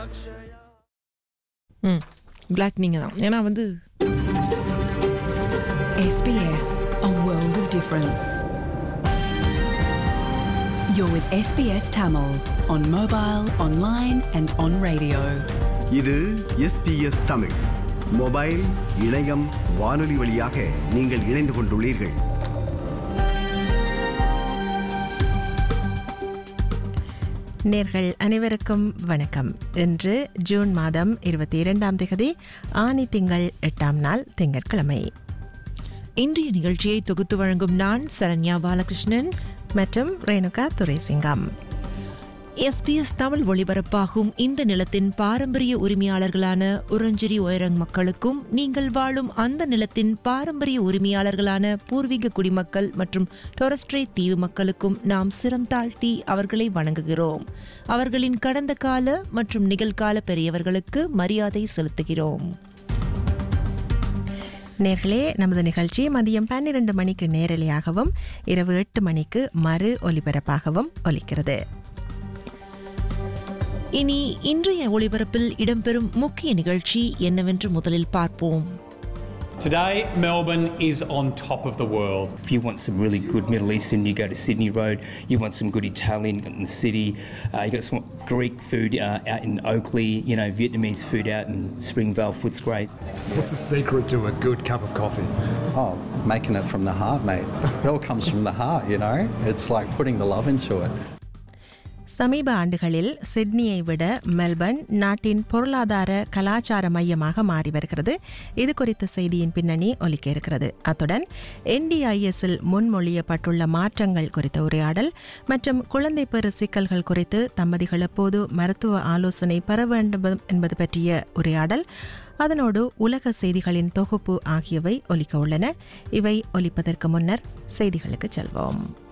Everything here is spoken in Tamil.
ம் பிளாக் நீங்கள் தான் ஏன்னா வந்து SBS, a world of difference. You're with SBS Tamil on mobile, online, and on radio. இது எஸ்பிஎஸ் தமிழ் மொபைல் இணையம் வானொலி வழியாக நீங்கள் இணைந்து கொண்டுள்ளீர்கள் நேர்கள் அனைவருக்கும் வணக்கம் இன்று ஜூன் மாதம் இருபத்தி இரண்டாம் திகதி ஆனி திங்கள் எட்டாம் நாள் திங்கட்கிழமை இன்றைய நிகழ்ச்சியை தொகுத்து வழங்கும் நான் சரண்யா பாலகிருஷ்ணன் மற்றும் ரேணுகா துரைசிங்கம் எஸ்பிஎஸ் தமிழ் ஒளிபரப்பாகும் இந்த நிலத்தின் பாரம்பரிய உரிமையாளர்களான உரஞ்சேரி உயரங் மக்களுக்கும் நீங்கள் வாழும் அந்த நிலத்தின் பாரம்பரிய உரிமையாளர்களான பூர்வீக குடிமக்கள் மற்றும் டொரஸ்ட்ரே தீவு மக்களுக்கும் நாம் சிரம் தாழ்த்தி அவர்களை வணங்குகிறோம் அவர்களின் கடந்த கால மற்றும் நிகழ்கால பெரியவர்களுக்கு மரியாதை செலுத்துகிறோம் நேர்களே நமது நிகழ்ச்சி மதியம் பன்னிரண்டு மணிக்கு நேரலையாகவும் இரவு எட்டு மணிக்கு மறு ஒலிபரப்பாகவும் ஒலிக்கிறது இனி இன்றைய ஒளிபரப்பில் இடம்பெறும் முக்கிய நிகழ்ச்சி என்னவென்று முதலில் பார்ப்போம் Today, Melbourne is on top of the world. If you want some really good Middle Eastern, you go to Sydney Road. You want some good Italian in the city. Uh, you got some Greek food uh, out in Oakley. You know, Vietnamese food out in Springvale. Footscray. What's the secret to a good cup of coffee? Oh, making it from the heart, mate. It all comes from the heart, you know? It's like putting the love into it. சமீப ஆண்டுகளில் சிட்னியை விட மெல்பர்ன் நாட்டின் பொருளாதார கலாச்சார மையமாக மாறி வருகிறது இது குறித்த செய்தியின் பின்னணி ஒலிக்க இருக்கிறது அத்துடன் என்டிஐஎஸ்ஸில் முன்மொழியப்பட்டுள்ள மாற்றங்கள் குறித்த உரையாடல் மற்றும் குழந்தை பெறு சிக்கல்கள் குறித்து தம்பதிகள் எப்போது மருத்துவ ஆலோசனை பெற வேண்டும் என்பது பற்றிய உரையாடல் அதனோடு உலக செய்திகளின் தொகுப்பு ஆகியவை ஒலிக்க உள்ளன இவை ஒலிப்பதற்கு முன்னர் செய்திகளுக்கு செல்வோம்